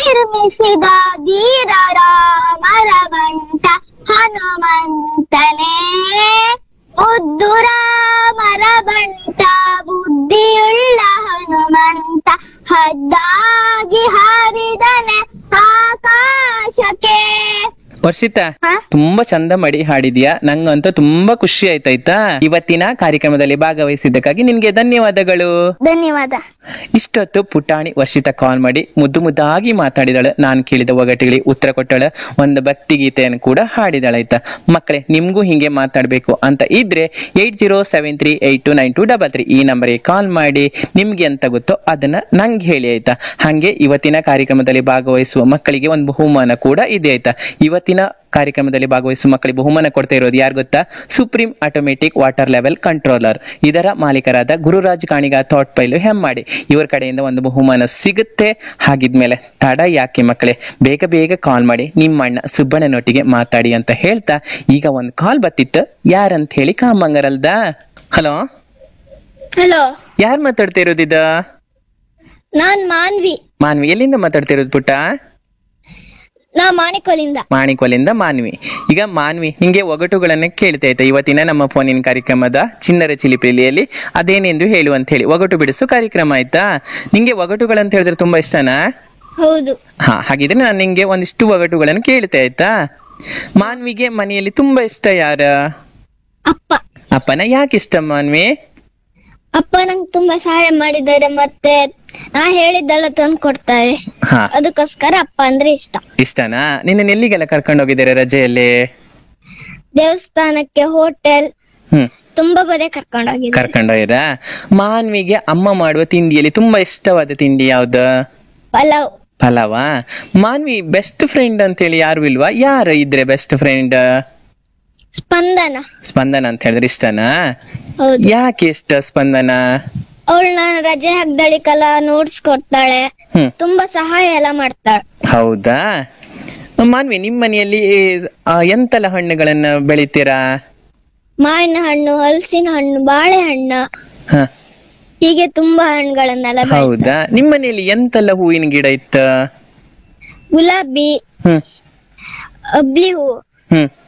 ನಿರ್ಮಿಸಿದ ಧೀರ ರಾಮರ ಬಂಟ ಹನುಮಂತನೇ ಮುದ್ದು ರಾಮರ ಬಂಟ ಬುದ್ಧಿಯುಳ್ಳ ಹನುಮಂತ ಹದ್ದಾಗಿ ಹಾರಿದನೆ ಆಕಾಶಕ್ಕೆ ವರ್ಷಿತಾ ಹಾ? ತುಂಬಾ ಚಂದ ಮಾಡಿ ಹಾಡಿದ್ಯಾ ನಂಗಂತೂ ತುಂಬಾ ಖುಷಿ ಆಯ್ತಾಯ್ತಾ ಇವತ್ತಿನ ಕಾರ್ಯಕ್ರಮದಲ್ಲಿ ಭಾಗವಹಿಸಿದ್ದಕ್ಕಾಗಿ ನಿನ್ಗೆ ಧನ್ಯವಾದಗಳು ಧನ್ಯವಾದ ಇಷ್ಟೊತ್ತು ಪುಟಾಣಿ ವರ್ಷಿತ ಕಾಲ್ ಮಾಡಿ ಮುದ್ದು ಮುದ್ದಾಗಿ ಮಾತಾಡಿದಳು ನಾನು ಕೇಳಿದ ಒಗಟಿಗಳಿಗೆ ಉತ್ತರ ಕೊಟ್ಟಳ ಒಂದು ಭಕ್ತಿ ಗೀತೆಯನ್ನು ಕೂಡ ಹಾಡಿದಳಾಯ್ತಾ ಮಕ್ಕಳೇ ನಿಮ್ಗೂ ಹಿಂಗೆ ಮಾತಾಡ್ಬೇಕು ಅಂತ ಇದ್ರೆ eight zero seven three eight two nine two double three ಈ ನಂಬರ್ಗೆ ಕಾಲ್ ಮಾಡಿ ನಿಮ್ಗೆ ಅಂತ ಗೊತ್ತೋ ಅದನ್ನ ನಂಗೆ ಹೇಳಿ ಆಯ್ತಾ ಹಾಗೆ ಇವತ್ತಿನ ಕಾರ್ಯಕ್ರಮದಲ್ಲಿ ಭಾಗವಹಿಸುವ ಮಕ್ಕಳಿಗೆ ಒಂದು ಬಹುಮಾನ ಕೂಡ ಇದೆ ಆಯ್ತಾ ಇವತ್ತಿನ ಕಾರ್ಯಕ್ರಮದಲ್ಲಿ ಭಾಗವಹಿಸುವ ಮಕ್ಕಳಿಗೆ ಬಹುಮಾನ ಕೊಡ್ತಾ ಇರೋದು ಯಾರು ಗೊತ್ತಾ supreme automatic water level controller ಇದರ ಮಾಲೀಕರಾದ ಗುರುರಾಜ್ ಕಾಣಿಗ ಥಾಟ್ ಪೈಲು ಹೆಮ್ಮಾಡಿ ಇವರ ಕಡೆಯಿಂದ ಒಂದು ಬಹುಮಾನ ಸಿಗುತ್ತೆ ಹಾಗಿದ್ಮೇಲೆ ತಡ ಯಾಕೆ ಮಕ್ಕಳೇ ಬೇಗ ಬೇಗ ಕಾಲ್ ಮಾಡಿ ನಿಮ್ಮ ಅಣ್ಣ ಸುಬ್ಬಣ್ಣನೊಟ್ಟಿಗೆ ಮಾತಾಡಿ ಅಂತ ಹೇಳ್ತಾ ಈಗ ಒಂದು ಕಾಲ್ ಬತ್ತಿತ್ತು ಯಾರಂತ ಹೇಳಿ ಕಾಮಂಗರಲ್ದ ಹಲೋ ಹಲೋ ಯಾರು ಮಾತಾಡ್ತಾ ಇರೋದಿದ ನಾನ್ ಮಾನ್ವಿ ಮಾನ್ವಿ ಎಲ್ಲಿಂದ ಮಾತಾಡ್ತಿರೋದು ಪುಟ್ಟ ನಾ ಮಾಣಿಕೊಲಿಂದ ಮಾಣಿಕೊಲಿಂದ ಮಾನ್ವಿ ಈಗ ಮಾನ್ವಿ ನಿಂಗೆ ಒಗಟುಗಳನ್ನ ಕೇಳ್ತಾ ಇದ್ದೆ ಇವತ್ತಿನ ನಮ್ಮ ಫೋನಿನ ಕಾರ್ಯಕ್ರಮದ ಚಿನ್ನರ ಚಿಲಿಪಿಲಿಯಲ್ಲಿ ಅದೇನೆಂದು ಹೇಳು ಅಂತ ಹೇಳಿ ಒಗಟು ಬಿಡಿಸು ಕಾರ್ಯಕ್ರಮ ಆಯ್ತಾ ನಿಂಗೆ ಒಗಟುಗಳಂತ ಹೇಳಿದ್ರೆ ತುಂಬಾ ಇಷ್ಟನಾ ಹೌದು ಹಾ ಹಾಗಿದ್ರೆ ನಾನು ನಿಂಗೆ ಒಂದಿಷ್ಟು ಒಗಟುಗಳನ್ನು ಕೇಳ್ತಾ ಆಯ್ತಾ ಮಾನ್ವಿಗೆ ಮನೆಯಲ್ಲಿ ತುಂಬಾ ಇಷ್ಟ ಯಾರ ಅಪ್ಪ ಅಪ್ಪನ ಯಾಕೆ ಇಷ್ಟ ಮಾನ್ವಿ ಅಪ್ಪ ನಂಗೆ ತುಂಬಾ ಸಹಾಯ ಮಾಡಿದ್ದಾರೆ ಮತ್ತೆ ನಾ ಹೇಳಿದ್ದೆಲ್ಲ ತಂದು ಕೊಡ್ತಾರೆ ಹಾ ಅದಕ್ಕೋಸ್ಕರ ಅಪ್ಪ ಅಂದ್ರೆ ಇಷ್ಟ ಇಷ್ಟನಾ ನಿನ್ನ ಎಲ್ಲಿಗೆಲ್ಲ ಕರ್ಕೊಂಡು ಹೋಗಿದ್ದಾರೆ ರಜೆಯಲ್ಲಿ ದೇವಸ್ಥಾನಕ್ಕೆ ಹೋಟೆಲ್ ಹ್ಮ್ ತುಂಬಾ ಬದೇ ಕರ್ಕೊಂಡು ಹೋಗಿದ್ದಾರೆ ಕರ್ಕೊಂಡೋಗಿರ ಮಾನ್ವಿಗೆ ಅಮ್ಮ ಮಾಡುವ ತಿಂಡಿಯಲ್ಲಿ ತುಂಬಾ ಇಷ್ಟವಾದ ತಿಂಡಿ ಯಾವ್ದು ಪಲಾವ್ ಫಲವಾ ಮಾನ್ವಿ ಬೆಸ್ಟ್ ಫ್ರೆಂಡ್ ಅಂತೇಳಿ ಯಾರು ಇಲ್ವಾ ಯಾರು ಇದ್ರೆ ಬೆಸ್ಟ್ ಫ್ರೆಂಡ್ ಸ್ಪಂದನ ಸ್ಪಂದನ ಅಂತ ಹೇಳಿದ್ರೆ ಇಷ್ಟನಾ ಹೌದು ಯಾಕೆ ಇಷ್ಟ ಸ್ಪಂದನ ಅವಳು ನಾನು ರಜೆ ಹಾಕ್ದಳಿಕಲ್ಲ ನೋಟ್ಸ್ ಕೊಡ್ತಾಳೆ ಹ್ಮ್ ತುಂಬಾ ಸಹಾಯ ಎಲ್ಲ ಮಾಡ್ತಾಳೆ ಹೌದಾ ಮಾನ್ವಿ ನಿಮ್ ಮನೆಯಲ್ಲಿ ಆ, ಎಂತೆಲ್ಲ ಹಣ್ಣುಗಳನ್ನ ಬೆಳಿತೀರಾ ಮಾವಿನ ಹಣ್ಣು ಹಲಸಿನ ಹಣ್ಣು ಬಾಳೆಹಣ್ಣು ಹ, ಹೀಗೆ ತುಂಬಾ ಹಣ್ಣುಗಳನ್ನೆಲ್ಲ ಬೆಳೆ ಹೌದಾ ನಿಮ್ ಮನೆಯಲ್ಲಿ ಎಂತೆಲ್ಲ ಹೂವಿನ ಗಿಡ ಇತ್ತ ಗುಲಾಬಿ ಹ್ಮ್ ಅಬ್ಲಿ ಹೂ ಹ್ಮ್